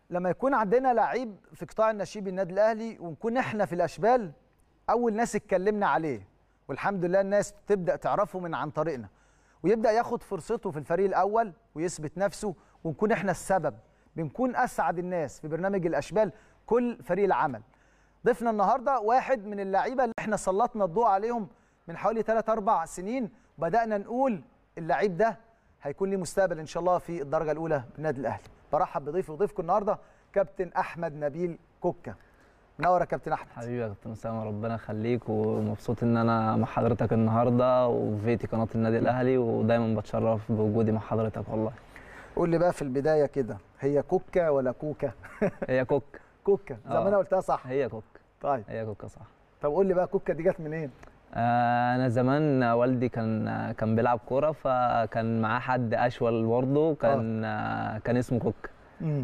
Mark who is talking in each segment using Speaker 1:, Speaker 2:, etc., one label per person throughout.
Speaker 1: لما يكون عندنا لعيب في قطاع النشيب النادي الاهلي ونكون احنا في الاشبال اول ناس اتكلمنا عليه والحمد لله الناس تبدا تعرفه من عن طريقنا ويبدا ياخد فرصته في الفريق الاول ويثبت نفسه ونكون احنا السبب بنكون اسعد الناس في برنامج الاشبال كل فريق العمل ضيفنا النهارده واحد من اللعيبه اللي احنا سلطنا الضوء عليهم من حوالي 3 4 سنين بدانا نقول اللعيب ده هيكون ليه مستقبل ان شاء الله في الدرجه الاولى بالنادي الاهلي برحب بضيفي وضيفكم النهارده كابتن احمد نبيل كوكا منور يا كابتن احمد
Speaker 2: حبيبي يا كابتن اسامه ربنا يخليك ومبسوط ان انا مع حضرتك النهارده وفي فيتي قناه النادي الاهلي ودايما بتشرف بوجودي مع حضرتك والله
Speaker 1: قول لي بقى في البدايه كده هي كوكا ولا كوكا
Speaker 2: هي كوك
Speaker 1: كوكا زي ما
Speaker 2: آه.
Speaker 1: انا قلتها صح
Speaker 2: هي كوك
Speaker 1: طيب
Speaker 2: هي كوكا صح
Speaker 1: طب قول لي بقى كوكا دي جت منين
Speaker 2: آه، انا زمان والدي كان كان بيلعب كوره فكان معاه حد اشول برضه كان آه، كان اسمه كوك
Speaker 1: امم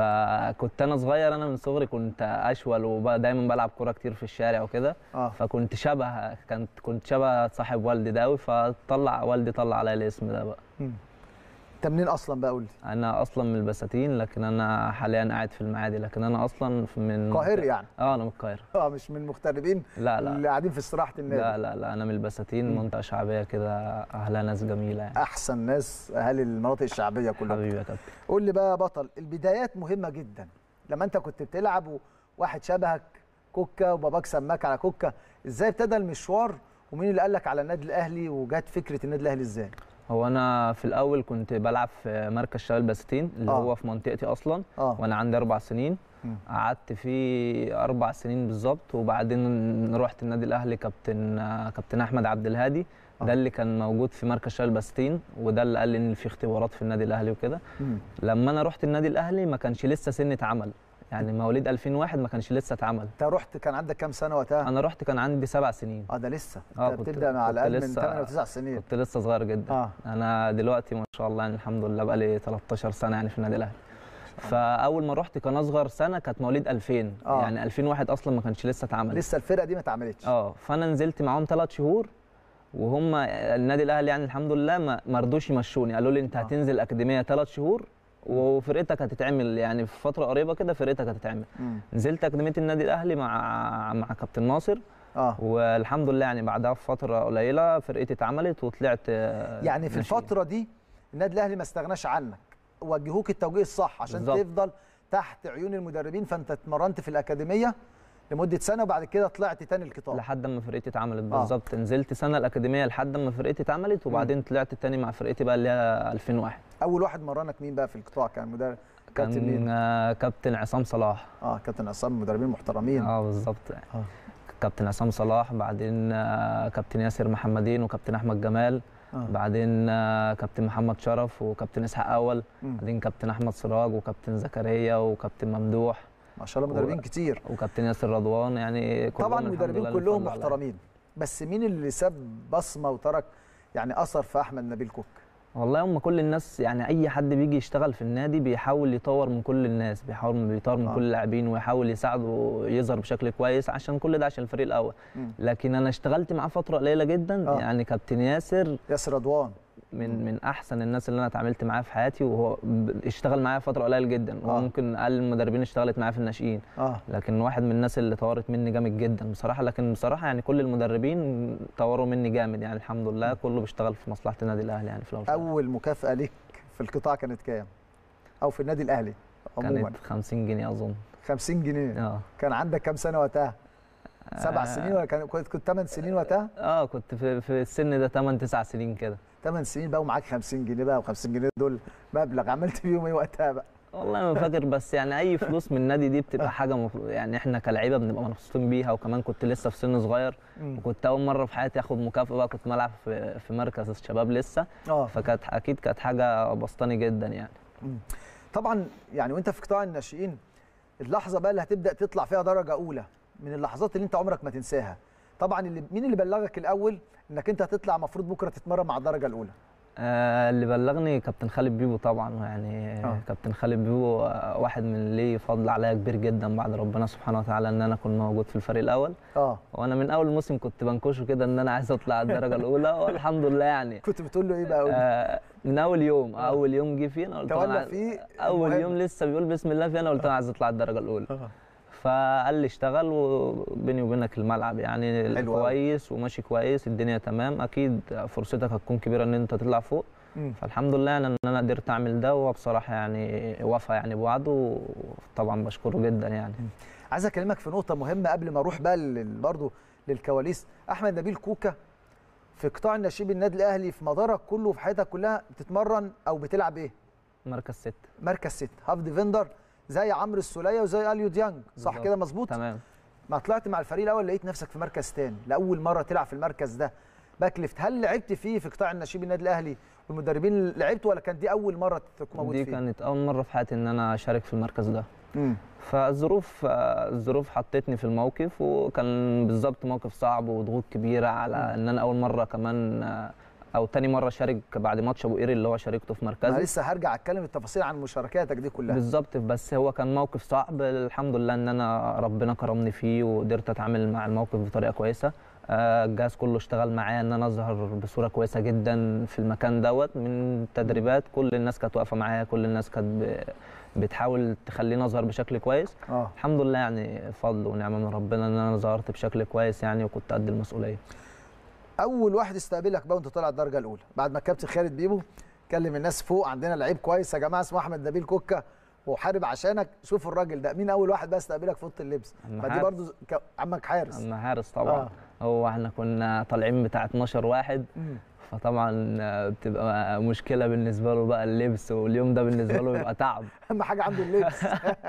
Speaker 2: فكنت انا صغير انا من صغري كنت اشول ودايما بلعب كوره كتير في الشارع وكده
Speaker 1: اه
Speaker 2: فكنت شبه كنت كنت شبه صاحب والدي ده قوي فطلع والدي طلع عليا الاسم ده بقى
Speaker 1: مم. انت منين اصلا بقى قول لي
Speaker 2: انا اصلا من البساتين لكن انا حاليا قاعد في المعادي لكن انا اصلا في- من
Speaker 1: قاهري يعني
Speaker 2: اه انا من القاهره
Speaker 1: اه مش من المغتربين
Speaker 2: لا لا
Speaker 1: اللي قاعدين في استراحه النادي
Speaker 2: لا لا لا انا من البساتين
Speaker 1: مم.
Speaker 2: منطقه شعبيه كده اهلها ناس جميله يعني
Speaker 1: احسن ناس اهالي المناطق الشعبيه كلها
Speaker 2: حبيبي يا كابتن
Speaker 1: قول لي بقى يا بطل البدايات مهمه جدا لما انت كنت بتلعب وواحد شبهك كوكا وباباك سماك على كوكا ازاي ابتدى المشوار ومين اللي قال لك على النادي الاهلي وجت فكره النادي الاهلي ازاي
Speaker 2: هو انا في الاول كنت بلعب في مركز شباب البساتين اللي
Speaker 1: آه.
Speaker 2: هو في منطقتي اصلا
Speaker 1: اه
Speaker 2: وانا عندي اربع سنين
Speaker 1: مم.
Speaker 2: قعدت فيه اربع سنين بالظبط وبعدين رحت النادي الاهلي كابتن كابتن احمد عبد الهادي
Speaker 1: آه.
Speaker 2: ده اللي كان موجود في مركز شباب البساتين وده اللي قال لي ان في اختبارات في النادي الاهلي وكده
Speaker 1: مم.
Speaker 2: لما انا رحت النادي الاهلي ما كانش لسه سن اتعمل يعني مواليد 2001 ما كانش لسه اتعمل
Speaker 1: انت رحت كان عندك كام سنه وقتها
Speaker 2: انا رحت كان عندي سبع سنين
Speaker 1: اه ده لسه
Speaker 2: آه،
Speaker 1: انت
Speaker 2: كنت-
Speaker 1: بتبدا مع
Speaker 2: كنت
Speaker 1: الاقل من
Speaker 2: لسه-
Speaker 1: 8 و9 سنين
Speaker 2: كنت لسه صغير جدا
Speaker 1: اه
Speaker 2: انا دلوقتي ما شاء الله يعني الحمد لله بقى لي 13 سنه يعني في النادي الاهلي فاول ما رحت كان اصغر سنه كانت مواليد 2000
Speaker 1: آه.
Speaker 2: يعني 2001 اصلا ما كانش لسه اتعمل
Speaker 1: لسه الفرقه دي ما اتعملتش
Speaker 2: اه فانا نزلت معاهم ثلاث شهور وهم النادي الاهلي يعني الحمد لله ما ما رضوش يمشوني قالوا لي انت
Speaker 1: آه.
Speaker 2: هتنزل اكاديميه ثلاث شهور وفرقتك هتتعمل يعني في فتره قريبه كده فرقتك هتتعمل
Speaker 1: مم.
Speaker 2: نزلت اكاديميه النادي الاهلي مع مع كابتن ناصر
Speaker 1: اه
Speaker 2: والحمد لله يعني بعدها بفتره قليله فرقتي اتعملت وطلعت آه،
Speaker 1: يعني في
Speaker 2: ناشئين.
Speaker 1: الفتره دي النادي الاهلي ما استغناش عنك وجهوك التوجيه الصح عشان
Speaker 2: بالظبط.
Speaker 1: تفضل تحت عيون المدربين فانت اتمرنت في الاكاديميه لمده سنه وبعد كده طلعت تاني القطاع
Speaker 2: لحد ما فرقتي اتعملت
Speaker 1: آه.
Speaker 2: بالظبط نزلت سنه الاكاديميه لحد ما فرقتي اتعملت وبعدين طلعت تاني مع فرقتي بقى اللي هي 2001
Speaker 1: اول واحد مرنك مين بقى في القطاع كان مدرب كابتن
Speaker 2: كان
Speaker 1: مين
Speaker 2: آه، كابتن عصام صلاح
Speaker 1: اه كابتن عصام مدربين محترمين
Speaker 2: اه بالظبط
Speaker 1: آه.
Speaker 2: كابتن عصام صلاح بعدين آه، كابتن ياسر محمدين وكابتن احمد جمال
Speaker 1: آه.
Speaker 2: بعدين آه، كابتن محمد شرف وكابتن اسحاق اول
Speaker 1: مم.
Speaker 2: بعدين كابتن احمد سراج وكابتن زكريا وكابتن ممدوح
Speaker 1: ما شاء الله مدربين
Speaker 2: و-
Speaker 1: كتير
Speaker 2: وكابتن ياسر رضوان يعني كلهم
Speaker 1: طبعا
Speaker 2: الحمد
Speaker 1: المدربين
Speaker 2: لله
Speaker 1: كلهم
Speaker 2: اللي فضل عليا.
Speaker 1: محترمين بس مين اللي ساب بصمه وترك يعني اثر في احمد نبيل كوك
Speaker 2: والله هم كل الناس يعني اي حد بيجي يشتغل في النادي بيحاول يطور من كل الناس بيحاول بيطور من
Speaker 1: آه.
Speaker 2: كل اللاعبين ويحاول يساعده يظهر بشكل كويس عشان كل ده عشان الفريق الاول
Speaker 1: مم.
Speaker 2: لكن انا اشتغلت معاه فتره قليله جدا
Speaker 1: آه.
Speaker 2: يعني كابتن ياسر
Speaker 1: ياسر رضوان
Speaker 2: من من احسن الناس اللي انا اتعاملت معاه في حياتي وهو ب- اشتغل معايا فتره قليله جدا
Speaker 1: آه.
Speaker 2: وهو ممكن اقل المدربين اشتغلت معاه في الناشئين
Speaker 1: اه
Speaker 2: لكن واحد من الناس اللي طورت مني جامد جدا بصراحه لكن بصراحه يعني كل المدربين طوروا مني جامد يعني الحمد لله كله بيشتغل في مصلحه النادي الاهلي يعني في الاول والآخر.
Speaker 1: اول مكافاه ليك في القطاع كانت كام او في النادي الاهلي عموما
Speaker 2: كانت 50 جنيه اظن
Speaker 1: 50 جنيه
Speaker 2: اه
Speaker 1: كان عندك كام سنه وقتها سبع
Speaker 2: آه.
Speaker 1: سنين ولا كان كنت كنت 8 سنين وقتها
Speaker 2: اه كنت في في السن ده 8 9 سنين كده
Speaker 1: 8 سنين بقى ومعاك 50 جنيه بقى و50 جنيه دول مبلغ عملت بيهم ايه وقتها بقى
Speaker 2: والله ما فاكر بس يعني اي فلوس من النادي دي بتبقى حاجه مفروض يعني احنا كلعيبه بنبقى مبسوطين بيها وكمان كنت لسه في سن صغير وكنت اول مره في حياتي اخد مكافاه بقى كنت بلعب في في مركز الشباب لسه
Speaker 1: اه
Speaker 2: فكانت اكيد كانت حاجه بسطاني جدا يعني
Speaker 1: طبعا يعني وانت في قطاع الناشئين اللحظه بقى اللي هتبدا تطلع فيها درجه اولى من اللحظات اللي انت عمرك ما تنساها طبعا اللي مين اللي بلغك الاول انك انت هتطلع المفروض بكره تتمرن مع الدرجه الاولى
Speaker 2: آه اللي بلغني كابتن خالد بيبو طبعا يعني
Speaker 1: آه.
Speaker 2: آه. كابتن خالد بيبو آه، واحد من اللي ليه فضل عليا كبير جدا بعد ربنا سبحانه وتعالى ان انا اكون موجود في الفريق الاول
Speaker 1: اه
Speaker 2: وانا من اول موسم كنت بنكشه كده ان انا عايز اطلع الدرجه الاولى والحمد لله يعني
Speaker 1: كنت بتقول له ايه بقى قول لي.
Speaker 2: آه من اول يوم
Speaker 1: آه.
Speaker 2: اول يوم جه فينا قلت له أنا
Speaker 1: تولى
Speaker 2: عايز-
Speaker 1: فيه
Speaker 2: اول
Speaker 1: المهم.
Speaker 2: يوم لسه بيقول بسم الله فينا قلت له أنا عايز اطلع الدرجه الاولى
Speaker 1: آه.
Speaker 2: فقال لي اشتغل وبيني وبينك الملعب يعني
Speaker 1: حلو أوي.
Speaker 2: كويس وماشي كويس الدنيا تمام اكيد فرصتك هتكون كبيره ان انت تطلع فوق
Speaker 1: مم.
Speaker 2: فالحمد لله يعني ان انا قدرت اعمل ده وهو بصراحه يعني وفى يعني بوعده وطبعا بشكره جدا يعني
Speaker 1: عايز اكلمك في نقطه مهمه قبل ما اروح بقى لل- برضه للكواليس احمد نبيل كوكا في قطاع النشيب النادي الاهلي في مدارك كله في حياتك كلها بتتمرن او بتلعب ايه
Speaker 2: مركز ست
Speaker 1: مركز ست هاف ديفندر زي عمرو السوليه وزي اليو ديانج صح
Speaker 2: بالظبط.
Speaker 1: كده مظبوط
Speaker 2: تمام
Speaker 1: ما طلعت مع الفريق الاول لقيت نفسك في مركز تاني لاول مره تلعب في المركز ده باك ليفت هل لعبت فيه في قطاع النشيب النادي الاهلي والمدربين لعبت ولا كانت دي اول مره تكون موجود
Speaker 2: دي
Speaker 1: فيه
Speaker 2: كانت اول مره في حياتي ان انا اشارك في المركز ده
Speaker 1: مم.
Speaker 2: فالظروف آه، الظروف حطتني في الموقف وكان بالظبط موقف صعب وضغوط كبيره على ان انا اول مره كمان آه، او تاني مره اشارك بعد ماتش ابو قير اللي هو شاركته في
Speaker 1: انا
Speaker 2: مركزي
Speaker 1: لسه هرجع اتكلم التفاصيل عن مشاركاتك دي كلها
Speaker 2: بالظبط بس هو كان موقف صعب الحمد لله ان انا ربنا كرمني فيه وقدرت اتعامل مع الموقف بطريقه كويسه آه، الجهاز كله اشتغل معايا ان انا اظهر بصوره كويسه جدا في المكان دوت من التدريبات كل الناس كانت واقفه معايا كل الناس كانت ب- بتحاول تخليني اظهر بشكل كويس
Speaker 1: اه
Speaker 2: الحمد لله يعني فضل ونعمه من ربنا ان انا ظهرت بشكل كويس يعني وكنت قد المسؤوليه
Speaker 1: اول واحد استقبلك بقى وانت طالع الدرجه الاولى بعد ما الكابتن خالد بيبو كلم الناس فوق عندنا لعيب كويس يا جماعه اسمه احمد نبيل كوكا وحارب عشانك شوفوا الراجل ده مين اول واحد بقى استقبلك في اوضه اللبس
Speaker 2: عم
Speaker 1: فدي
Speaker 2: حارس.
Speaker 1: برضو ك... عمك حارس
Speaker 2: اما حارس طبعا
Speaker 1: آه.
Speaker 2: هو احنا كنا طالعين بتاع 12 واحد
Speaker 1: مم.
Speaker 2: فطبعا آه، بتبقى مشكله بالنسبه له بقى اللبس واليوم ده بالنسبه له بيبقى تعب
Speaker 1: اهم حاجه عنده اللبس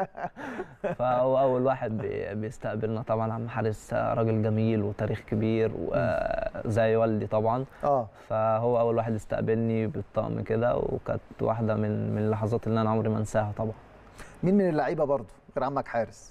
Speaker 2: فهو اول واحد بي- بيستقبلنا طبعا عم حارس آه، راجل جميل وتاريخ كبير وزي والدي طبعا
Speaker 1: اه
Speaker 2: فهو اول واحد استقبلني بالطقم كده وكانت واحده من من اللحظات اللي انا عمري ما انساها طبعا
Speaker 1: مين من اللعيبه برضو غير عمك حارس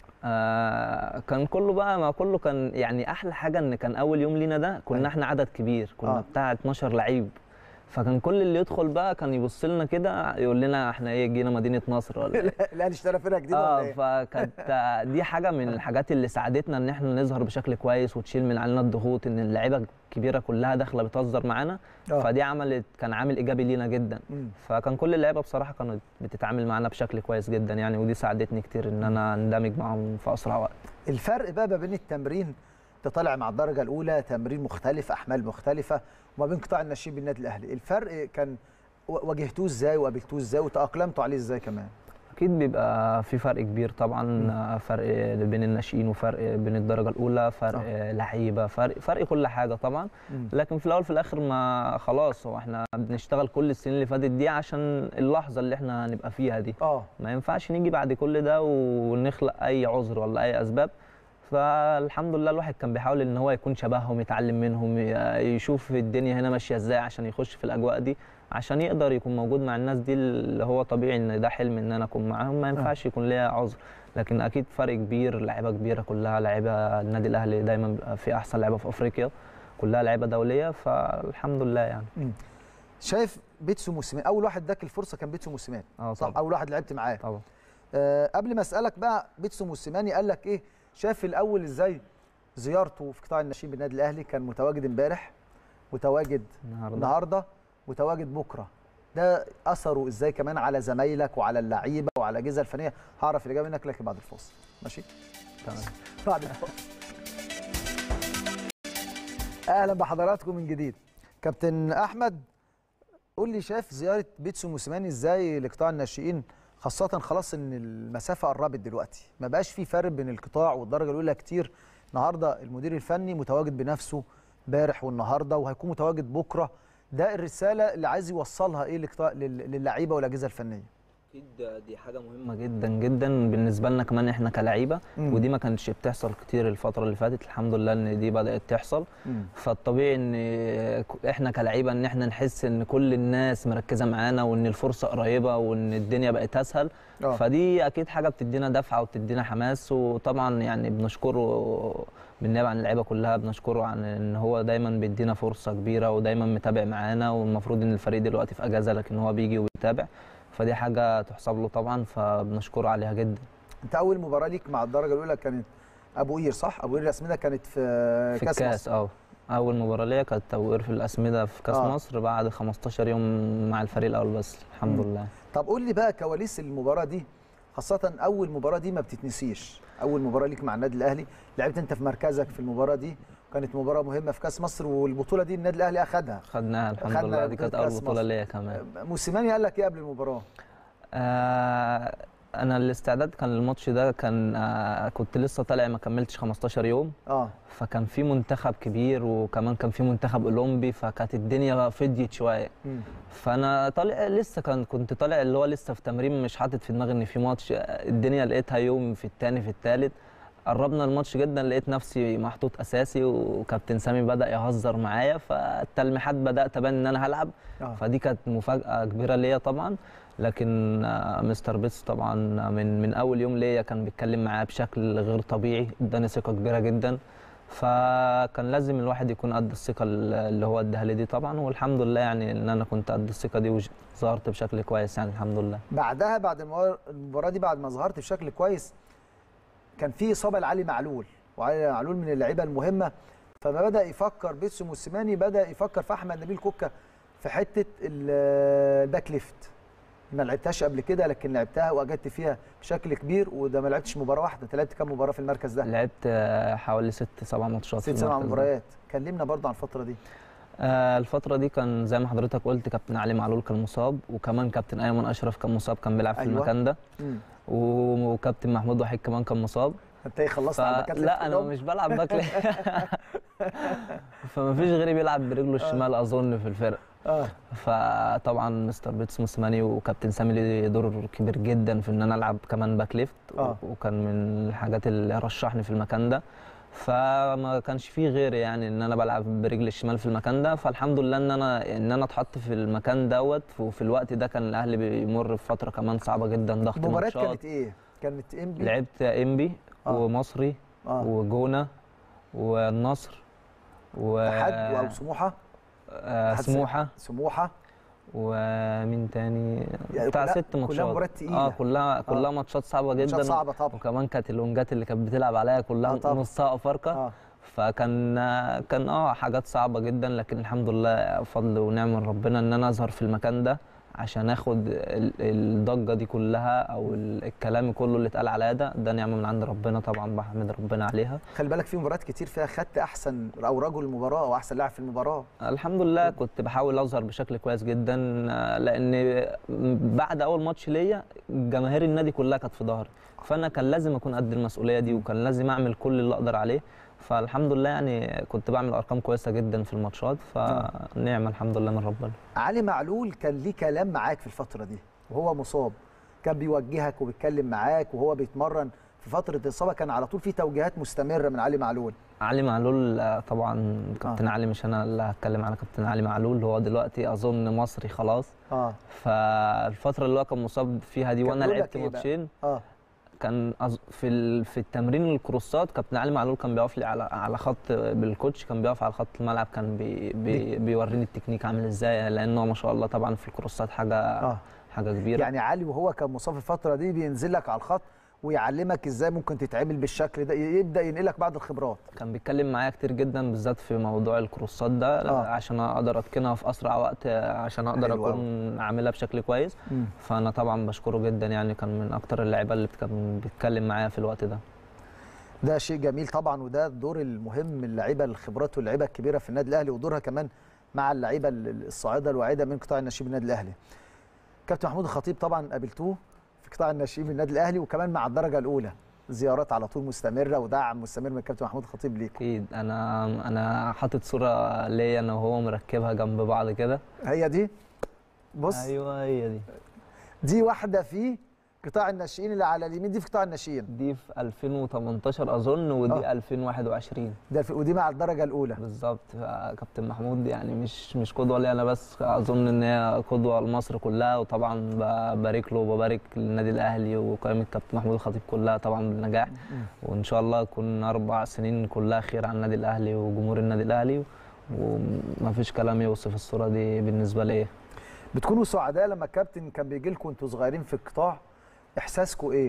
Speaker 2: آه كان كله بقى ما كله كان يعني احلى حاجه ان كان اول يوم لينا ده
Speaker 1: أيوة.
Speaker 2: كنا احنا عدد كبير كنا
Speaker 1: آه.
Speaker 2: آه. بتاع 12 لعيب فكان كل اللي يدخل بقى كان يبص لنا كده يقول لنا احنا ايه جينا مدينه نصر ولا إيه؟
Speaker 1: الاهلي اشترى فرقه جديده ولا
Speaker 2: اه
Speaker 1: ايه
Speaker 2: فكانت آه، دي حاجه من الحاجات اللي ساعدتنا ان احنا نظهر بشكل كويس وتشيل من علينا الضغوط ان اللعيبه الكبيره كلها داخله بتهزر معانا
Speaker 1: آه.
Speaker 2: فدي عملت كان عامل ايجابي لينا جدا
Speaker 1: مم.
Speaker 2: فكان كل اللعيبه بصراحه كانت بتتعامل معانا بشكل كويس جدا يعني ودي ساعدتني كتير ان انا اندمج معاهم في اسرع وقت
Speaker 1: الفرق بقى ما بين التمرين انت طالع مع الدرجه الاولى تمرين مختلف احمال مختلفه وما بين قطاع النشيب بالنادي الاهلي الفرق كان و- واجهتوه ازاي وقابلتوه ازاي وتاقلمتوا عليه ازاي كمان
Speaker 2: اكيد بيبقى في فرق كبير طبعا آه، فرق بين الناشئين وفرق بين الدرجه الاولى فرق
Speaker 1: صح.
Speaker 2: آه، لعيبه فرق فرق كل حاجه طبعا
Speaker 1: مم.
Speaker 2: لكن في الاول في الاخر ما خلاص هو احنا بنشتغل كل السنين اللي فاتت دي عشان اللحظه اللي احنا هنبقى فيها دي
Speaker 1: اه
Speaker 2: ما ينفعش نيجي بعد كل ده ونخلق اي عذر ولا اي اسباب فالحمد لله الواحد كان بيحاول ان هو يكون شبههم يتعلم منهم ي- يشوف الدنيا هنا ماشيه ازاي عشان يخش في الاجواء دي عشان يقدر يكون موجود مع الناس دي اللي هو طبيعي ان ده حلم ان انا اكون معاهم ما ينفعش يكون ليا عذر لكن اكيد فرق كبير لعيبه كبيره كلها لعيبه النادي الاهلي دايما بيبقى في احسن لعيبه في افريقيا كلها لعيبه دوليه فالحمد لله يعني
Speaker 1: شايف بيتسو موسيماني اول واحد اداك الفرصه كان بيتسو موسيماني
Speaker 2: اه
Speaker 1: صح
Speaker 2: طبعا
Speaker 1: اول واحد لعبت معاه
Speaker 2: طبعا
Speaker 1: آه قبل ما اسالك بقى بيتسو موسيماني قال لك ايه شاف الاول ازاي زيارته في قطاع الناشئين بالنادي الاهلي كان متواجد امبارح متواجد
Speaker 2: النهارده
Speaker 1: النهارده متواجد بكره ده اثره ازاي كمان على زمايلك وعلى اللعيبه وعلى الاجهزه الفنيه هعرف الاجابه منك لكن بعد الفاصل ماشي
Speaker 2: تمام
Speaker 1: بعد الفاصل اهلا بحضراتكم من جديد كابتن احمد قول لي شايف زياره بيتسو موسيماني ازاي لقطاع الناشئين خاصة خلاص ان المسافة قربت دلوقتي ما بقاش في فرق بين القطاع والدرجة الأولى كتير النهارده المدير الفني متواجد بنفسه امبارح والنهارده وهيكون متواجد بكرة ده الرسالة اللي عايز يوصلها ايه لقطاع لل- للعيبة والأجهزة الفنية
Speaker 2: اكيد دي حاجه مهمه جدا جدا بالنسبه لنا كمان احنا كلعيبه
Speaker 1: مم.
Speaker 2: ودي ما كانتش بتحصل كتير الفتره اللي فاتت الحمد لله ان دي بدات تحصل فالطبيعي ان احنا كلعيبه ان احنا نحس ان كل الناس مركزه معانا وان الفرصه قريبه وان الدنيا بقت اسهل
Speaker 1: آه.
Speaker 2: فدي اكيد حاجه بتدينا دفعه وبتدينا حماس وطبعا يعني بنشكره بالنيابه عن اللعيبه كلها بنشكره عن ان هو دايما بيدينا فرصه كبيره ودايما متابع معانا والمفروض ان الفريق دلوقتي في اجازه لكن هو بيجي وبيتابع فدي حاجه تحسب له طبعا فبنشكره عليها جدا
Speaker 1: انت اول مباراة ليك مع الدرجة الأولى كانت أبو قير صح؟ أبو قير الرسمية كانت في
Speaker 2: في
Speaker 1: كاس
Speaker 2: الكاس
Speaker 1: مصر
Speaker 2: اه اول مباراه ليا كانت توقير في الاسمده في كاس
Speaker 1: آه.
Speaker 2: آه. مصر بعد 15 يوم مع الفريق الاول بس الحمد
Speaker 1: مم.
Speaker 2: لله
Speaker 1: طب قول لي بقى كواليس المباراه دي خاصه اول مباراه دي ما بتتنسيش اول مباراه ليك مع النادي الاهلي لعبت انت في مركزك في المباراه دي كانت مباراه مهمه في كاس مصر والبطوله دي النادي الاهلي اخذها
Speaker 2: خدناها الحمد
Speaker 1: خدنا
Speaker 2: لله دي
Speaker 1: بطولة
Speaker 2: كانت اول
Speaker 1: كأس
Speaker 2: بطوله
Speaker 1: مصر.
Speaker 2: ليا كمان
Speaker 1: موسيماني قال لك ايه قبل المباراه
Speaker 2: آه انا الاستعداد كان للماتش ده كان آه كنت لسه طالع ما كملتش 15 يوم
Speaker 1: اه
Speaker 2: فكان في منتخب كبير وكمان كان في منتخب اولمبي فكانت الدنيا فضيت شويه
Speaker 1: مم.
Speaker 2: فانا طالع لسه كان كنت طالع اللي هو لسه في تمرين مش حاطط في دماغي ان في ماتش الدنيا لقيتها يوم في الثاني في الثالث قربنا الماتش جدا لقيت نفسي محطوط اساسي وكابتن سامي بدا يهزر معايا فالتلميحات بدات ابان ان انا هلعب
Speaker 1: اه
Speaker 2: فدي كانت مفاجاه كبيره ليا طبعا لكن آه، مستر بيتس طبعا من من اول يوم ليا كان بيتكلم معايا بشكل غير طبيعي اداني ثقه كبيره جدا فكان لازم الواحد يكون قد الثقه اللي هو اداها لي دي طبعا والحمد لله يعني ان انا كنت قد الثقه دي وظهرت بشكل كويس يعني الحمد لله
Speaker 1: بعدها بعد المبار- المباراه دي بعد ما ظهرت بشكل كويس كان في اصابه لعلي معلول وعلي معلول من اللعيبه المهمه فما بدا يفكر بيتسو موسيماني بدا يفكر في احمد نبيل كوكا في حته ال- الباك ليفت ما لعبتهاش قبل كده لكن لعبتها واجدت فيها بشكل كبير وده ما لعبتش مباراه واحده انت لعبت كام مباراه في المركز ده
Speaker 2: لعبت آه، حوالي ست سبع ماتشات في
Speaker 1: ست سبع
Speaker 2: المركز ده.
Speaker 1: مباريات كلمنا برضه عن الفتره دي
Speaker 2: آه، الفترة دي كان زي ما حضرتك قلت كابتن علي معلول كان مصاب وكمان كابتن أيمن أشرف كان مصاب كان بيلعب في
Speaker 1: أيوة.
Speaker 2: المكان ده
Speaker 1: مم.
Speaker 2: و- وكابتن محمود وحيد كمان كان مصاب
Speaker 1: انت ايه خلصت على الباكات ليفت
Speaker 2: لا انا
Speaker 1: كلهم؟
Speaker 2: مش بلعب باك ليفت. فما فيش غيري بيلعب برجله الشمال اظن في الفرق
Speaker 1: اه
Speaker 2: فطبعا مستر بيتس موسيماني وكابتن سامي ليه دور كبير جدا في ان انا العب كمان باك ليفت
Speaker 1: آه.
Speaker 2: وكان من الحاجات اللي رشحني في المكان ده فما كانش فيه غير يعني ان انا بلعب برجل الشمال في المكان ده فالحمد لله ان انا ان انا اتحط في المكان دوت وفي الوقت ده كان الاهلي بيمر بفتره كمان صعبه جدا ضغط
Speaker 1: المباريات
Speaker 2: ماتشات
Speaker 1: كانت ايه؟ كانت انبي
Speaker 2: لعبت انبي
Speaker 1: آه.
Speaker 2: ومصري
Speaker 1: اه
Speaker 2: وجونه والنصر و
Speaker 1: اتحاد او سموحه
Speaker 2: آه،
Speaker 1: اتحاد
Speaker 2: سموحه
Speaker 1: سموحه
Speaker 2: ومين تاني
Speaker 1: يعني
Speaker 2: بتاع
Speaker 1: كلها-
Speaker 2: ست
Speaker 1: كلها
Speaker 2: ماتشات
Speaker 1: مباريات تقيلة.
Speaker 2: اه كلها كلها ماتشات صعبه جدا
Speaker 1: ماتشات صعبه طبعا
Speaker 2: وكمان كانت اللونجات اللي كانت بتلعب عليها كلها
Speaker 1: آه طبعا.
Speaker 2: نصها افارقه
Speaker 1: اه
Speaker 2: فكان كان اه حاجات صعبه جدا لكن الحمد لله فضل ونعم من ربنا ان انا اظهر في المكان ده عشان اخد ال- الضجه دي كلها او ال- الكلام كله اللي اتقال عليا ده ده نعمه من عند ربنا طبعا بحمد ربنا عليها
Speaker 1: خلي بالك في مباريات كتير فيها خدت احسن او رجل المباراه او احسن لاعب في المباراه
Speaker 2: الحمد لله كنت بحاول اظهر بشكل كويس جدا آه، لان بعد اول ماتش ليا جماهير النادي كلها كانت في ظهري فانا كان لازم اكون قد المسؤوليه دي وكان لازم اعمل كل اللي اقدر عليه فالحمد لله يعني كنت بعمل ارقام كويسه جدا في الماتشات فنعمه الحمد لله من ربنا
Speaker 1: علي معلول كان ليه كلام معاك في الفتره دي وهو مصاب كان بيوجهك وبيتكلم معاك وهو بيتمرن في فتره الاصابه كان على طول في توجيهات مستمره من علي معلول
Speaker 2: علي معلول آه، طبعا كابتن علي مش انا اللي هتكلم على كابتن علي معلول هو دلوقتي اظن مصري خلاص
Speaker 1: اه
Speaker 2: فالفتره اللي هو كان مصاب فيها دي
Speaker 1: كان
Speaker 2: وانا
Speaker 1: بيقول
Speaker 2: لعبت
Speaker 1: لك إيه بقى؟
Speaker 2: ماتشين
Speaker 1: اه
Speaker 2: كان أز... في ال... في التمرين الكروسات كابتن علي معلول كان بيقف لي على على خط بالكوتش كان بيقف على خط الملعب كان بي... بي... بيوريني التكنيك عامل ازاي لانه ما شاء الله طبعا في الكروسات حاجه
Speaker 1: اه
Speaker 2: حاجه كبيره
Speaker 1: يعني علي وهو كان مصاب في الفتره دي بينزل لك على الخط ويعلمك ازاي ممكن تتعامل بالشكل ده يبدا ينقلك بعض الخبرات
Speaker 2: كان بيتكلم معايا كتير جدا بالذات في موضوع الكروسات ده
Speaker 1: آه.
Speaker 2: عشان اقدر اتقنها في اسرع وقت عشان اقدر
Speaker 1: حلو
Speaker 2: اكون عاملها بشكل كويس
Speaker 1: مم.
Speaker 2: فانا طبعا بشكره جدا يعني كان من اكتر اللعيبه اللي كان بيتكلم معايا في الوقت ده
Speaker 1: ده شيء جميل طبعا وده الدور المهم اللعيبه الخبرات واللعيبه الكبيره في النادي الاهلي ودورها كمان مع اللعيبه الصاعده الواعده من قطاع الناشئين النادي الاهلي. كابتن محمود الخطيب طبعا قابلتوه في قطاع الناشئين من النادي الاهلي وكمان مع الدرجه الاولى زيارات على طول مستمره ودعم مستمر من الكابتن محمود الخطيب ليكم.
Speaker 2: اكيد انا انا حاطط صوره ليا انا وهو مركبها جنب بعض كده
Speaker 1: هي دي بص
Speaker 2: ايوه هي دي
Speaker 1: دي واحده في قطاع الناشئين اللي على اليمين دي في قطاع الناشئين
Speaker 2: دي في 2018 اظن ودي
Speaker 1: آه.
Speaker 2: 2021
Speaker 1: ده في ودي مع الدرجه الاولى.
Speaker 2: بالظبط كابتن محمود يعني مش مش قدوه لي انا بس اظن ان هي قدوه لمصر كلها وطبعا ببارك له وببارك للنادي الاهلي وقائمه كابتن محمود الخطيب كلها طبعا بالنجاح وان شاء الله يكون اربع سنين كلها خير على النادي الاهلي وجمهور النادي الاهلي ومفيش كلام يوصف الصوره دي بالنسبه لي
Speaker 1: بتكونوا سعداء لما الكابتن كان بيجي لكم وانتوا صغيرين في القطاع احساسكم ايه؟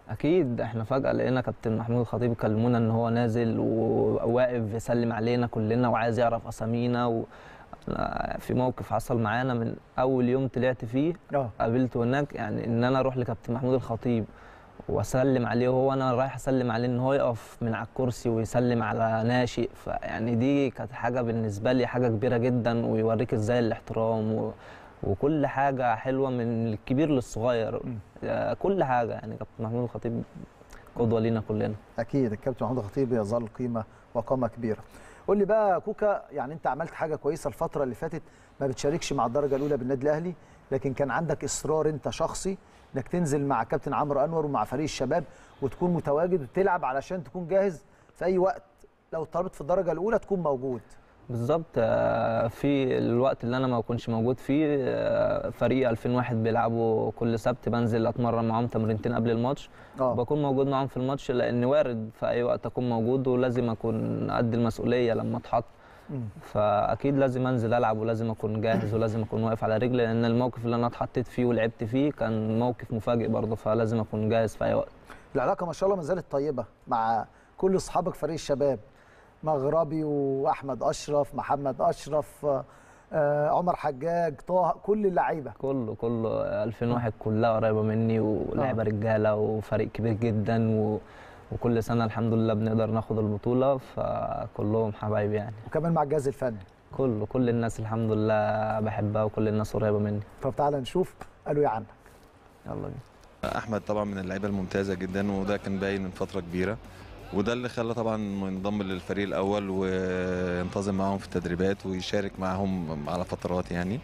Speaker 2: اكيد احنا فجاه لقينا كابتن محمود الخطيب يكلمونا ان هو نازل وواقف يسلم علينا كلنا وعايز يعرف اسامينا و... أنا في موقف حصل معانا من اول يوم طلعت فيه
Speaker 1: اه
Speaker 2: قابلته هناك يعني ان انا اروح لكابتن محمود الخطيب واسلم عليه وهو انا رايح اسلم عليه ان هو يقف من على الكرسي ويسلم على ناشئ فيعني دي كانت حاجه بالنسبه لي حاجه كبيره جدا ويوريك ازاي الاحترام و... وكل حاجه حلوه من الكبير للصغير
Speaker 1: مم.
Speaker 2: آه، كل حاجه يعني كابتن محمود الخطيب قدوه لينا كلنا
Speaker 1: اكيد الكابتن محمود الخطيب يظل قيمه وقامه كبيره قول لي بقى كوكا يعني انت عملت حاجه كويسه الفتره اللي فاتت ما بتشاركش مع الدرجه الاولى بالنادي الاهلي لكن كان عندك اصرار انت شخصي انك تنزل مع كابتن عمرو انور ومع فريق الشباب وتكون متواجد وتلعب علشان تكون جاهز في اي وقت لو طلبت في الدرجه الاولى تكون موجود
Speaker 2: بالظبط آه، في الوقت اللي انا ما كنتش موجود فيه آه، فريق 2001 بيلعبوا كل سبت بنزل اتمرن معاهم تمرينتين قبل الماتش
Speaker 1: اه
Speaker 2: بكون موجود معاهم في الماتش لان وارد في اي وقت اكون موجود ولازم اكون قد المسؤوليه لما اتحط
Speaker 1: مم.
Speaker 2: فاكيد لازم انزل العب ولازم اكون جاهز ولازم اكون واقف على رجلي لان الموقف اللي انا اتحطيت فيه ولعبت فيه كان موقف مفاجئ برضه فلازم اكون جاهز في اي وقت
Speaker 1: العلاقه ما شاء الله ما زالت طيبه مع كل اصحابك فريق الشباب مغربي واحمد اشرف محمد اشرف آه، عمر حجاج طه كل اللعيبه
Speaker 2: كله كله 2001 كلها قريبه مني ولعبه رجاله وفريق كبير جدا و... وكل سنه الحمد لله بنقدر ناخد البطوله فكلهم حبايبي يعني
Speaker 1: وكمان مع الجهاز الفني
Speaker 2: كله كل الناس الحمد لله بحبها وكل الناس قريبه مني
Speaker 1: طب تعالى نشوف قالوا ايه عنك
Speaker 2: يلا بينا
Speaker 3: احمد طبعا من اللعيبه الممتازه جدا وده كان باين من فتره كبيره وده اللي خلى طبعا ينضم للفريق الاول وينتظم معاهم في التدريبات ويشارك معاهم على فترات يعني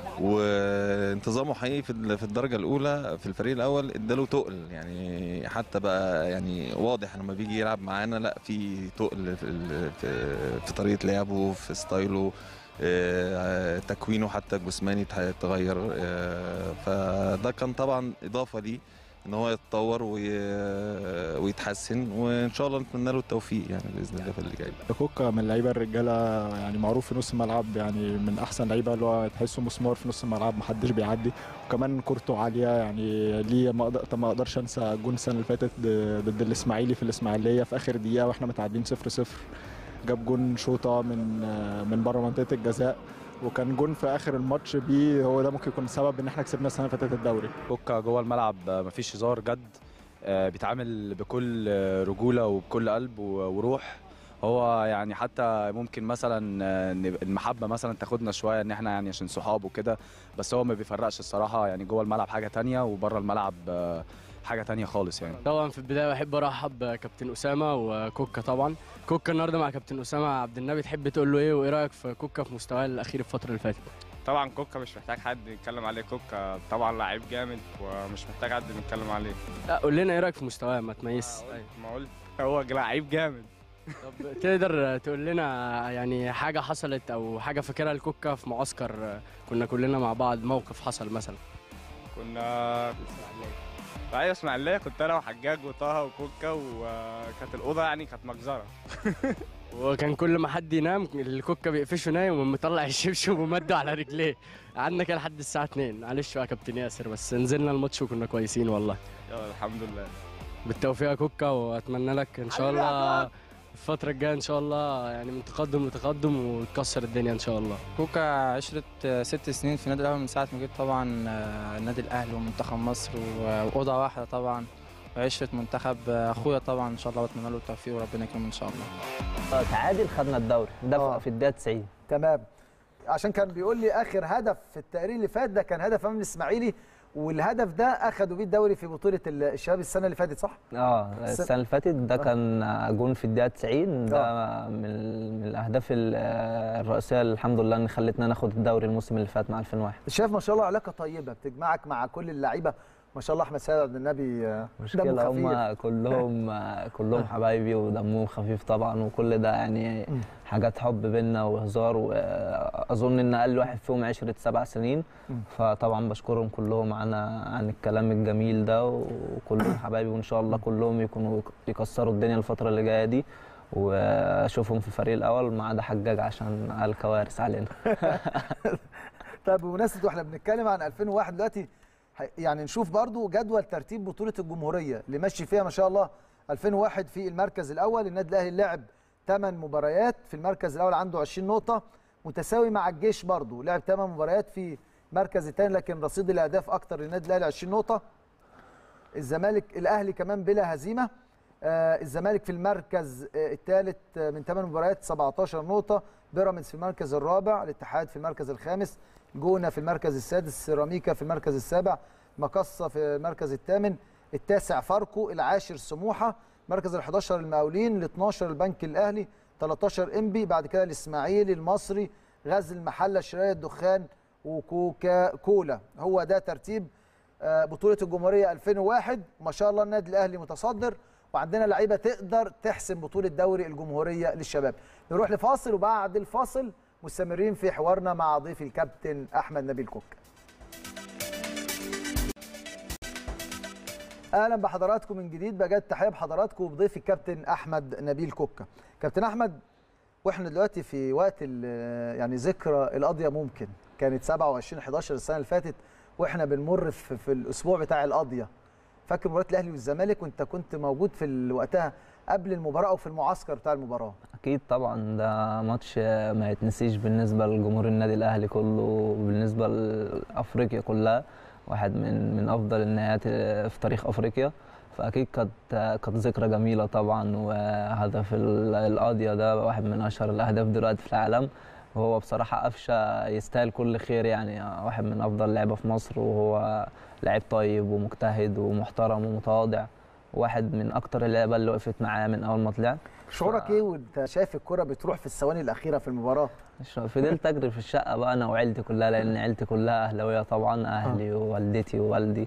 Speaker 3: وانتظامه حقيقي في ال- في الدرجه الاولى في الفريق الاول اداله تقل يعني حتى بقى يعني واضح لما بيجي يلعب معانا لا في تقل في ال- في, في طريقه لعبه في ستايله آه، تكوينه حتى الجسماني اتح- اتغير آه، فده كان طبعا اضافه ليه ان هو يتطور وي- ويتحسن وان شاء الله نتمنى له التوفيق يعني باذن الله في اللي جاي
Speaker 4: كوكا من اللعيبه الرجاله يعني معروف في نص الملعب يعني من احسن لعيبه اللي هو تحسه مسمار في نص الملعب محدش بيعدي وكمان كورته عاليه يعني ليه ما أقدر ما اقدرش انسى جون السنه اللي فاتت ضد ضد الاسماعيلي في الاسماعيليه في اخر دقيقه واحنا متعادلين 0 0 جاب جون شوطه من من بره منطقه الجزاء وكان جون في اخر الماتش بيه هو ده ممكن يكون سبب ان احنا كسبنا السنه اللي فاتت الدوري
Speaker 5: كوكا جوه الملعب آه، مفيش هزار جد آه، بيتعامل بكل آه، رجوله وبكل قلب و- وروح هو يعني حتى ممكن مثلا آه، نب- المحبه مثلا تاخدنا شويه ان احنا يعني عشان صحاب وكده بس هو ما بيفرقش الصراحه يعني جوه الملعب حاجه تانية وبره الملعب آه، حاجه تانية خالص يعني
Speaker 6: طبعا في البدايه بحب ارحب بكابتن اسامه وكوكا طبعا كوكا النهارده مع كابتن اسامه عبد النبي تحب تقول له ايه وايه رايك في كوكا في مستواه الاخير الفتره اللي فاتت
Speaker 7: طبعا كوكا مش محتاج حد يتكلم عليه كوكا طبعا لعيب جامد ومش محتاج حد نتكلم عليه
Speaker 6: لا قول لنا ايه رايك في مستواه ما تميز
Speaker 7: ما قلت هو لعيب جامد
Speaker 6: طب تقدر تقول لنا يعني حاجه حصلت او حاجه فاكرها لكوكا في معسكر كنا كلنا مع بعض موقف حصل مثلا
Speaker 7: كنا في ايوه اسماعيليه كنت انا وحجاج وطه وكوكا وكانت الاوضه يعني كانت مجزره
Speaker 6: وكان كل ما حد ينام الكوكا بيقفشه نايم ومطلع الشبشب ومده على رجليه قعدنا كده لحد الساعه 2 معلش بقى يا كابتن ياسر بس نزلنا الماتش وكنا كويسين والله
Speaker 7: يلا الحمد لله
Speaker 6: بالتوفيق يا كوكا واتمنى لك ان شاء الله الفترة الجاية ان شاء الله يعني من تقدم لتقدم وتكسر الدنيا ان شاء الله
Speaker 8: كوكا عشرة آه، ست سنين في النادي الأهلي من ساعة ما جيت طبعا آه، النادي الأهلي ومنتخب مصر و- وأوضة واحدة طبعا وعشرة منتخب آه، أخويا طبعا إن شاء الله وأتمنى له التوفيق وربنا يكرمه إن شاء الله
Speaker 2: تعادل خدنا الدوري ده
Speaker 1: آه.
Speaker 2: في- في الدقيقه 90
Speaker 1: تمام عشان كان بيقول لي اخر هدف في التقرير اللي فات ده كان هدف امام الاسماعيلي والهدف ده اخدوا بيه الدوري في بطوله الشباب السنه اللي فاتت صح؟
Speaker 2: اه
Speaker 1: الس-
Speaker 2: السنه اللي فاتت ده
Speaker 1: آه.
Speaker 2: كان جون في الدقيقه 90 ده من من الاهداف ال- الرئيسيه اللي الحمد لله ان خلتنا ناخد الدوري الموسم اللي فات مع 2001
Speaker 1: شايف ما شاء الله علاقه طيبه بتجمعك مع كل اللعيبه ما شاء الله احمد سيد عبد النبي آه، دمه
Speaker 2: مشكلة
Speaker 1: خفيف.
Speaker 2: هم كلهم كلهم حبايبي ودمهم خفيف طبعا وكل ده يعني
Speaker 1: مم.
Speaker 2: حاجات حب بينا وهزار واظن ان اقل واحد فيهم عشرة سبع سنين
Speaker 1: مم.
Speaker 2: فطبعا بشكرهم كلهم عن عن الكلام الجميل ده وكلهم حبايبي وان شاء الله كلهم يكونوا يكسروا الدنيا الفترة اللي جاية دي واشوفهم في الفريق الاول ما عدا حجاج عشان قال كوارث علينا
Speaker 1: طيب بمناسبه واحنا بنتكلم عن 2001 دلوقتي ح- يعني نشوف برضو جدول ترتيب بطوله الجمهوريه اللي ماشي فيها ما شاء الله 2001 في المركز الاول النادي الاهلي لعب 8 مباريات في المركز الاول عنده 20 نقطه متساوي مع الجيش برضو لعب 8 مباريات في المركز الثاني لكن رصيد الاهداف اكتر للنادي الاهلي 20 نقطه الزمالك الاهلي كمان بلا هزيمه آه الزمالك في المركز آه الثالث آه من 8 مباريات 17 نقطه بيراميدز في المركز الرابع الاتحاد في المركز الخامس جونه في المركز السادس سيراميكا في المركز السابع مقصه في المركز الثامن التاسع فاركو العاشر سموحه مركز ال 11 المقاولين ال 12 البنك الاهلي 13 انبي بعد كده الاسماعيلي المصري غزل المحله شرايه الدخان وكوكا كولا هو ده ترتيب آه، بطوله الجمهوريه 2001 ما شاء الله النادي الاهلي متصدر وعندنا لعيبه تقدر تحسم بطوله دوري الجمهوريه للشباب نروح لفاصل وبعد الفاصل مستمرين في حوارنا مع ضيفي الكابتن احمد نبيل كوك اهلا بحضراتكم من جديد بجد تحيه بحضراتكم وبضيفي الكابتن احمد نبيل كوكا كابتن احمد واحنا دلوقتي في وقت ال- يعني ذكرى القضيه ممكن كانت 27 11 السنه اللي فاتت واحنا بنمر في, في الاسبوع بتاع القضيه فاكر مباراه الاهلي والزمالك وانت كنت موجود في ال- وقتها قبل المباراه او في المعسكر بتاع المباراه
Speaker 2: اكيد طبعا ده ماتش ما يتنسيش بالنسبه لجمهور النادي الاهلي كله وبالنسبه لافريقيا كلها واحد من من افضل النهايات في تاريخ افريقيا فاكيد كانت كانت ذكرى جميله طبعا وهدف ال- القاضيه ده واحد من اشهر الاهداف دلوقتي في العالم وهو بصراحه قفشه يستاهل كل خير يعني واحد من افضل لعيبه في مصر وهو لعيب طيب ومجتهد ومحترم ومتواضع واحد من اكتر اللعيبه اللي وقفت معاه من اول ما طلع
Speaker 1: شعورك ايه وانت شايف الكره بتروح في الثواني الاخيره في المباراه
Speaker 2: فضلت اجري في الشقه بقى انا وعيلتي كلها لان عيلتي كلها اهلاويه طبعا اهلي ووالدتي ووالدي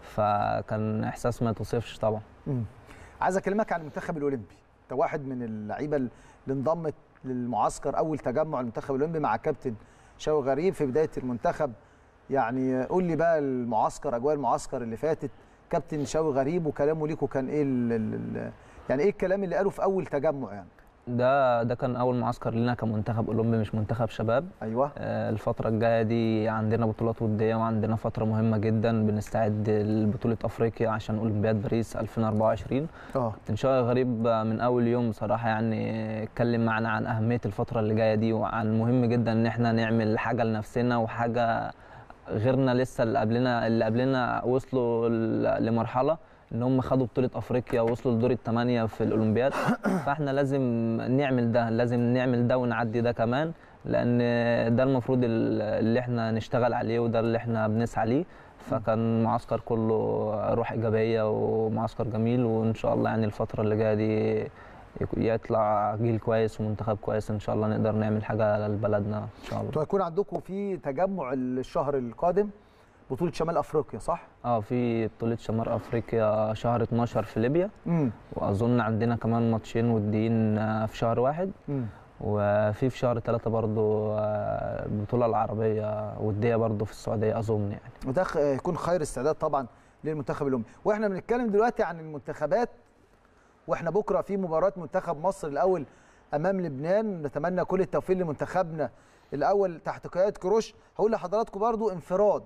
Speaker 2: فكان احساس ما يتوصفش طبعا
Speaker 1: مم. عايز اكلمك عن المنتخب الاولمبي انت واحد من اللعيبه اللي انضمت للمعسكر اول تجمع المنتخب الاولمبي مع كابتن شوقي غريب في بدايه المنتخب يعني قول لي بقى المعسكر اجواء المعسكر اللي فاتت كابتن شوقي غريب وكلامه ليكوا كان ايه ال ال يعني ايه الكلام اللي قاله في اول تجمع يعني
Speaker 2: ده ده كان اول معسكر لنا كمنتخب اولمبي مش منتخب شباب
Speaker 1: ايوه
Speaker 2: آه، الفتره الجايه دي عندنا بطولات وديه وعندنا فتره مهمه جدا بنستعد لبطوله افريقيا عشان اولمبياد باريس 2024
Speaker 1: اه
Speaker 2: كابتن شوقي غريب من اول يوم بصراحه يعني اتكلم معانا عن اهميه الفتره اللي جايه دي وعن مهم جدا ان احنا نعمل حاجه لنفسنا وحاجه غيرنا لسه اللي قبلنا اللي قبلنا وصلوا ل- لمرحله ان هم خدوا بطوله افريقيا ووصلوا لدور الثمانيه في الاولمبياد فاحنا لازم نعمل ده لازم نعمل ده ونعدي ده كمان لان ده المفروض ال- اللي احنا نشتغل عليه وده اللي احنا بنسعى ليه فكان معسكر كله روح ايجابيه ومعسكر جميل وان شاء الله يعني الفتره اللي جايه دي يك- يطلع جيل كويس ومنتخب كويس ان شاء الله نقدر نعمل حاجه لبلدنا ان شاء الله
Speaker 1: انتوا هيكون عندكم في تجمع الشهر القادم بطوله شمال افريقيا صح؟
Speaker 2: اه في بطوله شمال افريقيا شهر 12 في ليبيا
Speaker 1: امم
Speaker 2: واظن عندنا كمان ماتشين وديين آه، في شهر واحد
Speaker 1: امم
Speaker 2: وفي في شهر ثلاثة برضو آه، البطولة العربية ودية برضو في السعودية أظن يعني
Speaker 1: وده خ- يكون خير استعداد طبعا للمنتخب الأممي واحنا بنتكلم دلوقتي عن المنتخبات واحنا بكره في مباراه منتخب مصر الاول امام لبنان نتمنى كل التوفيق لمنتخبنا الاول تحت قياده كروش هقول لحضراتكم برضو انفراد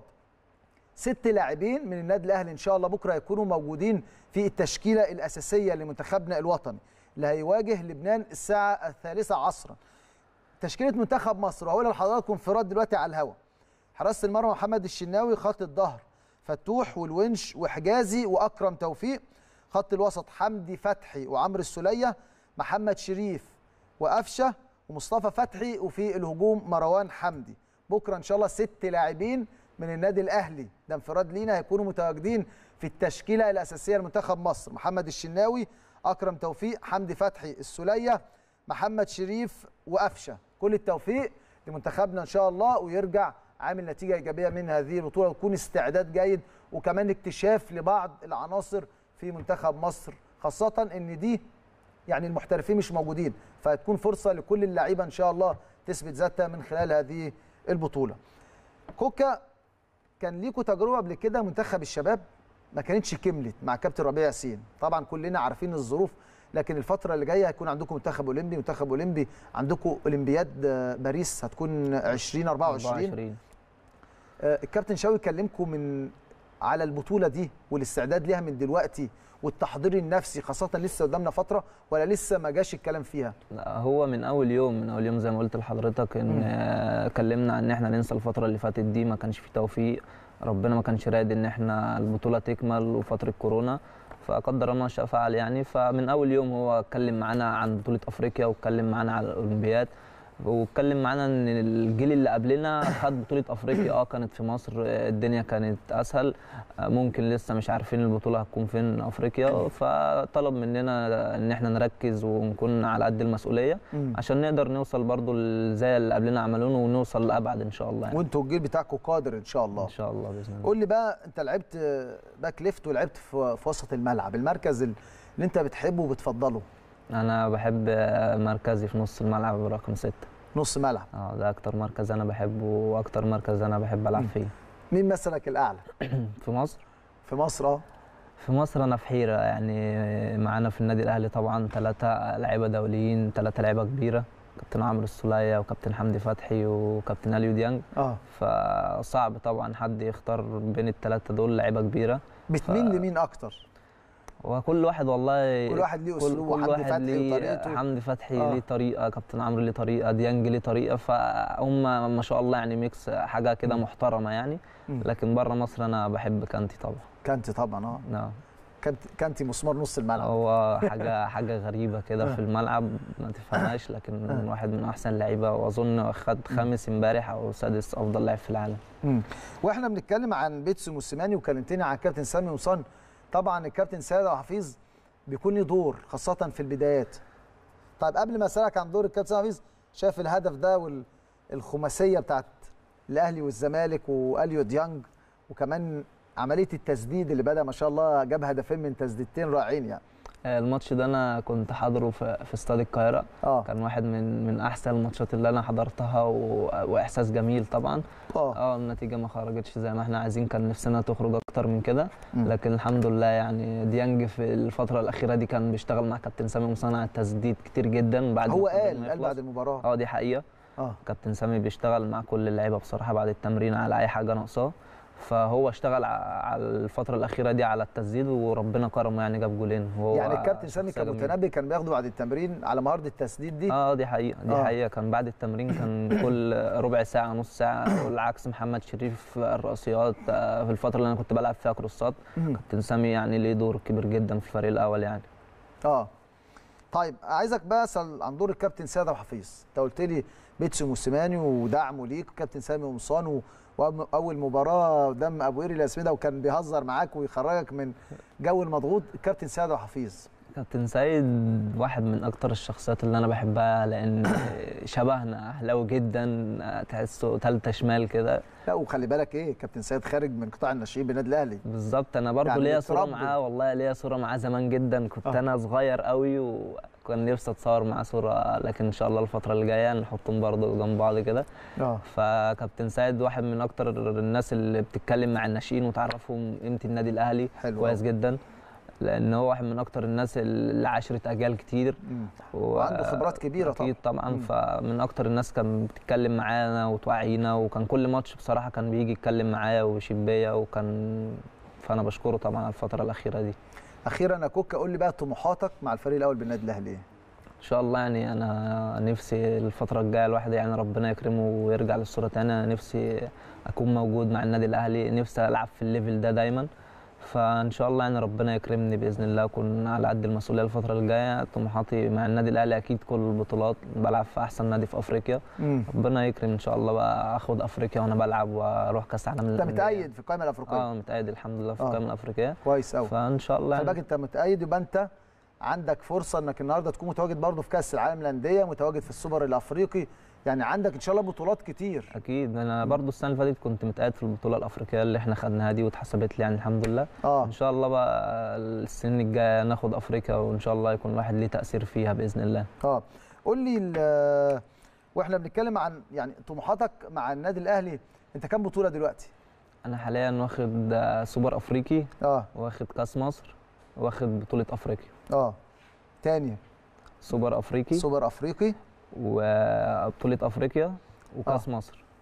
Speaker 1: ست لاعبين من النادي الاهلي ان شاء الله بكره يكونوا موجودين في التشكيله الاساسيه لمنتخبنا الوطني اللي هيواجه لبنان الساعه الثالثه عصرا تشكيله منتخب مصر وهقول لحضراتكم انفراد دلوقتي على الهواء حراسه المرمى محمد الشناوي خط الظهر فتوح والونش وحجازي واكرم توفيق خط الوسط حمدي فتحي وعمرو السوليه محمد شريف وقفشه ومصطفى فتحي وفي الهجوم مروان حمدي بكره ان شاء الله ست لاعبين من النادي الاهلي ده انفراد لينا هيكونوا متواجدين في التشكيله الاساسيه لمنتخب مصر محمد الشناوي اكرم توفيق حمدي فتحي السوليه محمد شريف وقفشه كل التوفيق لمنتخبنا ان شاء الله ويرجع عامل نتيجه ايجابيه من هذه البطوله ويكون استعداد جيد وكمان اكتشاف لبعض العناصر في منتخب مصر خاصه ان دي يعني المحترفين مش موجودين فهتكون فرصه لكل اللعيبه ان شاء الله تثبت ذاتها من خلال هذه البطوله كوكا كان ليكوا تجربه قبل كده منتخب الشباب ما كانتش كملت مع كابتن ربيع ياسين طبعا كلنا عارفين الظروف لكن الفتره اللي جايه هيكون عندكم منتخب اولمبي منتخب اولمبي عندكم اولمبياد آه، باريس هتكون 2024
Speaker 2: 24
Speaker 1: آه، الكابتن شاوي كلمكم من على البطوله دي والاستعداد ليها من دلوقتي والتحضير النفسي خاصه لسه قدامنا فتره ولا لسه ما جاش الكلام فيها
Speaker 2: لا، هو من اول يوم من اول يوم زي ما قلت لحضرتك ان آه، اتكلمنا عن ان احنا ننسى الفتره اللي فاتت دي ما كانش في توفيق ربنا ما كانش رايد ان احنا البطوله تكمل وفتره كورونا فقدر الله ما شاء فعل يعني فمن اول يوم هو اتكلم معانا عن بطوله افريقيا واتكلم معانا على الاولمبياد واتكلم معانا ان الجيل اللي قبلنا خد بطوله افريقيا اه كانت في مصر آه، الدنيا كانت اسهل آه، ممكن لسه مش عارفين البطوله هتكون فين افريقيا فطلب مننا ان احنا نركز ونكون على قد المسؤوليه عشان نقدر نوصل برضو ل- زي اللي قبلنا عملوه ونوصل لابعد ان شاء الله يعني.
Speaker 1: وانتوا الجيل بتاعكم قادر ان شاء الله
Speaker 2: ان شاء الله باذن الله
Speaker 1: قول لي بقى انت لعبت باك ليفت ولعبت في في وسط الملعب المركز اللي انت بتحبه وبتفضله
Speaker 2: انا بحب آه، مركزي في نص الملعب رقم ستة
Speaker 1: نص ملعب
Speaker 2: اه ده اكتر مركز انا بحبه واكتر مركز انا بحب العب فيه
Speaker 1: مين مثلك الاعلى
Speaker 2: في مصر
Speaker 1: في مصر اه
Speaker 2: في مصر انا في حيره يعني معانا في النادي الاهلي طبعا ثلاثه لعيبه دوليين ثلاثه لعيبه كبيره كابتن عمرو السوليه وكابتن حمدي فتحي وكابتن اليو ديانج
Speaker 1: اه
Speaker 2: فصعب طبعا حد يختار بين الثلاثه دول لعيبه كبيره
Speaker 1: بتميل لمين اكتر
Speaker 2: وكل واحد والله
Speaker 1: كل واحد ليه
Speaker 2: كل,
Speaker 1: اسلوبه
Speaker 2: كل
Speaker 1: حمدي
Speaker 2: واحد
Speaker 1: فتحي
Speaker 2: ليه
Speaker 1: وطريقته
Speaker 2: حمدي فتحي
Speaker 1: آه.
Speaker 2: ليه طريقه كابتن عمرو ليه طريقه ديانج ليه طريقه فهم ما شاء الله يعني ميكس حاجه كده محترمه يعني
Speaker 1: مم.
Speaker 2: لكن بره مصر انا بحب كانتي طبعا
Speaker 1: كانتي طبعا اه
Speaker 2: نعم
Speaker 1: كانتي كانتي مسمار نص الملعب
Speaker 2: هو حاجه حاجه غريبه
Speaker 1: آه.
Speaker 2: كده في الملعب ما تفهمهاش لكن واحد من احسن اللعيبه واظن خد خامس امبارح او سادس افضل لاعب في العالم
Speaker 1: مم. واحنا بنتكلم عن بيتسو موسيماني وكلمتني عن كابتن سامي وصن طبعا الكابتن سيد حفيظ بيكون له دور خاصه في البدايات طيب قبل ما اسالك عن دور الكابتن سامي حفيظ شايف الهدف ده والخماسيه بتاعت الاهلي والزمالك واليو ديانج وكمان عمليه التسديد اللي بدا ما شاء الله جاب هدفين من تسديدتين رائعين يعني
Speaker 2: آه، الماتش ده انا كنت حاضره في في استاد القاهره
Speaker 1: اه
Speaker 2: كان واحد من من احسن الماتشات اللي انا حضرتها و... واحساس جميل طبعا
Speaker 1: اه
Speaker 2: اه النتيجه ما خرجتش زي ما احنا عايزين كان نفسنا تخرج اكتر من كده
Speaker 1: مم.
Speaker 2: لكن الحمد لله يعني ديانج في الفتره الاخيره دي كان بيشتغل مع كابتن سامي مصنع التسديد كتير جدا بعد
Speaker 1: هو
Speaker 2: ما التمرين
Speaker 1: قال
Speaker 2: ما
Speaker 1: قال
Speaker 2: يخلص.
Speaker 1: بعد المباراه
Speaker 2: اه دي حقيقه
Speaker 1: اه
Speaker 2: كابتن سامي بيشتغل مع كل اللعيبه بصراحه بعد التمرين على اي حاجه ناقصاه فهو اشتغل ع- على الفتره الاخيره دي على التسديد وربنا كرمه يعني جاب جولين وهو
Speaker 1: يعني الكابتن سامي
Speaker 2: شخصية
Speaker 1: كان
Speaker 2: جميلة.
Speaker 1: متنبي كان بياخده بعد التمرين على مهاره التسديد دي
Speaker 2: اه دي حقيقه دي
Speaker 1: آه.
Speaker 2: آه. حقيقه كان بعد التمرين كان كل ربع ساعه نص ساعه والعكس محمد شريف الرأسيات آه، في الفتره اللي انا كنت بلعب فيها كروسات
Speaker 1: مم.
Speaker 2: كابتن سامي يعني ليه دور كبير جدا في الفريق الاول يعني
Speaker 1: اه طيب عايزك بقى اسال عن دور الكابتن سيد ابو حفيظ انت قلت لي بيتسو موسيماني ودعمه ليك وكابتن سامي قمصان و- واول مباراه قدام ابو قير الاسمده وكان بيهزر معاك ويخرجك من جو المضغوط الكابتن سيد ابو حفيظ
Speaker 2: كابتن سيد واحد من اكتر الشخصيات اللي انا بحبها لان شبهنا اهلاوي جدا تحسه تالتة شمال كده
Speaker 1: لا وخلي بالك ايه كابتن سيد خارج من قطاع الناشئين بالنادي الاهلي
Speaker 2: بالظبط انا برضو
Speaker 1: يعني
Speaker 2: ليا صوره
Speaker 1: اتربوا.
Speaker 2: معاه والله ليا صوره معاه زمان جدا كنت
Speaker 1: آه.
Speaker 2: انا صغير قوي وكان نفسي اتصور معاه صوره لكن ان شاء الله الفتره اللي جايه نحطهم برضو جنب بعض كده
Speaker 1: اه
Speaker 2: فكابتن سيد واحد من اكتر الناس اللي بتتكلم مع الناشئين وتعرفهم قيمه النادي الاهلي
Speaker 1: حلو
Speaker 2: كويس جدا لان هو واحد من اكتر الناس اللي عاشرت اجيال كتير
Speaker 1: مم.
Speaker 2: و-
Speaker 1: وعنده خبرات كبيرة
Speaker 2: اكيد طبعا
Speaker 1: مم.
Speaker 2: فمن اكتر الناس كان بتتكلم معانا وتوعينا وكان كل ماتش بصراحه كان بيجي يتكلم معايا ويشيب بيا وكان فانا بشكره طبعا على الفتره الاخيره دي
Speaker 1: اخيرا يا كوكا قول لي بقى طموحاتك مع الفريق الاول بالنادي الاهلي ايه
Speaker 2: ان شاء الله يعني انا نفسي الفتره الجايه الواحد يعني ربنا يكرمه ويرجع للصوره تاني انا نفسي اكون موجود مع النادي الاهلي نفسي العب في الليفل ده دايما فان شاء الله يعني ربنا يكرمني باذن الله اكون على قد المسؤوليه الفتره الجايه طموحاتي مع النادي الاهلي اكيد كل البطولات بلعب في احسن نادي في افريقيا
Speaker 1: مم.
Speaker 2: ربنا يكرم ان شاء الله بقى اخد افريقيا وانا بلعب واروح كاس عالم
Speaker 1: انت
Speaker 2: للأندية.
Speaker 1: متأيد في القائمه الافريقيه
Speaker 2: اه متأيد الحمد لله في
Speaker 1: آه.
Speaker 2: القائمه الافريقيه
Speaker 1: كويس قوي
Speaker 2: فان شاء الله
Speaker 1: خلي بالك
Speaker 2: يعني
Speaker 1: انت متأيد يبقى انت عندك فرصه انك النهارده تكون متواجد برضه في كاس العالم للانديه متواجد في السوبر الافريقي يعني عندك ان شاء الله بطولات كتير
Speaker 2: اكيد انا برضو السنه اللي فاتت كنت متأيد في البطوله الافريقيه اللي احنا خدناها دي واتحسبت لي يعني الحمد لله
Speaker 1: اه
Speaker 2: ان شاء الله بقى السن الجايه ناخد افريقيا وان شاء الله يكون الواحد ليه تاثير فيها باذن الله
Speaker 1: اه قول لي ال- واحنا بنتكلم عن يعني طموحاتك مع النادي الاهلي انت كام بطوله دلوقتي
Speaker 2: انا حاليا واخد آه، سوبر افريقي
Speaker 1: اه
Speaker 2: واخد كاس مصر واخد بطوله افريقيا
Speaker 1: اه تاني
Speaker 2: سوبر افريقي
Speaker 1: سوبر افريقي
Speaker 2: وبطوله افريقيا وكاس مصر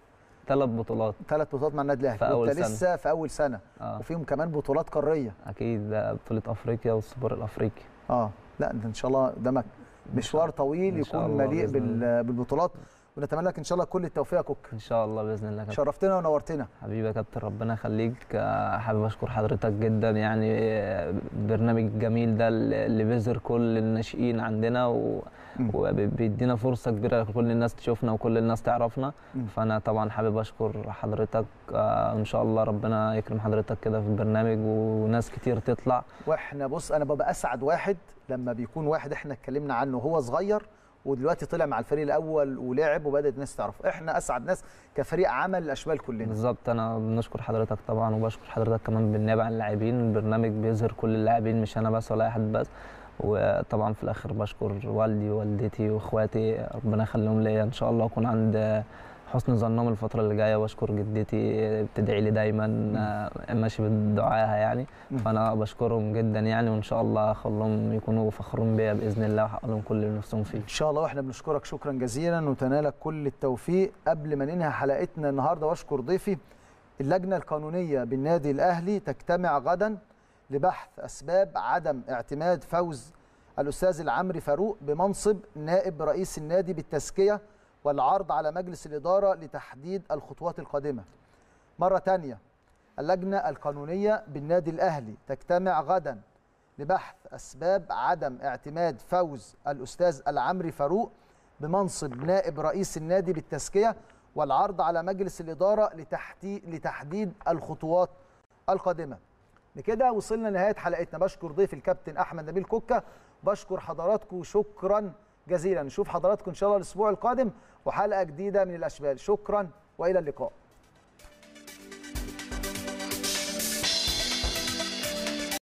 Speaker 2: ثلاث بطولات
Speaker 1: ثلاث بطولات مع النادي الاهلي
Speaker 2: في أول
Speaker 1: وانت
Speaker 2: سنة.
Speaker 1: لسه في اول سنه
Speaker 2: اه
Speaker 1: وفيهم كمان بطولات قاريه
Speaker 2: اكيد ده بطوله افريقيا والسوبر الافريقي
Speaker 1: اه لا انت ان شاء الله قدامك مشوار طويل
Speaker 2: إن شاء
Speaker 1: يكون
Speaker 2: الله
Speaker 1: مليء
Speaker 2: بإذن
Speaker 1: بال- بالبطولات ونتمنى لك ان شاء الله كل التوفيق يا كوك
Speaker 2: ان شاء الله باذن الله كابتن.
Speaker 1: شرفتنا ونورتنا
Speaker 2: حبيبي يا كابتن ربنا يخليك آه، حابب اشكر حضرتك جدا يعني آه، برنامج الجميل ده اللي بيظهر كل الناشئين عندنا و...
Speaker 1: مم.
Speaker 2: وبيدينا فرصه كبيره لكل الناس تشوفنا وكل الناس تعرفنا
Speaker 1: مم.
Speaker 2: فانا طبعا حابب اشكر حضرتك آه، ان شاء الله ربنا يكرم حضرتك كده في البرنامج وناس كتير تطلع
Speaker 1: واحنا بص انا ببقى اسعد واحد لما بيكون واحد احنا اتكلمنا عنه وهو صغير ودلوقتي طلع مع الفريق الاول ولعب وبدات الناس تعرفه احنا اسعد ناس كفريق عمل الاشبال كلنا
Speaker 2: بالظبط انا بنشكر حضرتك طبعا وبشكر حضرتك كمان بالنيابه عن اللاعبين البرنامج بيظهر كل اللاعبين مش انا بس ولا اي حد بس وطبعا في الاخر بشكر والدي ووالدتي واخواتي ربنا يخليهم ليا ان شاء الله اكون عند حسن ظنهم الفترة اللي جاية واشكر جدتي بتدعي لي دايما آه، ماشي بدعائها يعني
Speaker 1: مم.
Speaker 2: فانا بشكرهم جدا يعني وان شاء الله اخليهم يكونوا فخورين بيا باذن الله واحقق لهم كل اللي نفسهم فيه
Speaker 1: ان شاء الله واحنا بنشكرك شكرا جزيلا وتنالك كل التوفيق قبل ما ننهي حلقتنا النهارده واشكر ضيفي اللجنه القانونيه بالنادي الاهلي تجتمع غدا لبحث اسباب عدم اعتماد فوز الاستاذ العمري فاروق بمنصب نائب رئيس النادي بالتزكيه والعرض على مجلس الاداره لتحديد الخطوات القادمه مره ثانيه اللجنه القانونيه بالنادي الاهلي تجتمع غدا لبحث اسباب عدم اعتماد فوز الاستاذ العمري فاروق بمنصب نائب رئيس النادي بالتزكيه والعرض على مجلس الاداره لتحديد لتحديد الخطوات القادمه بكده وصلنا لنهايه حلقتنا بشكر ضيف الكابتن احمد نبيل كوكا بشكر حضراتكم شكرا جزيلا نشوف حضراتكم ان شاء الله الاسبوع القادم وحلقه جديده من الاشبال شكرا والى اللقاء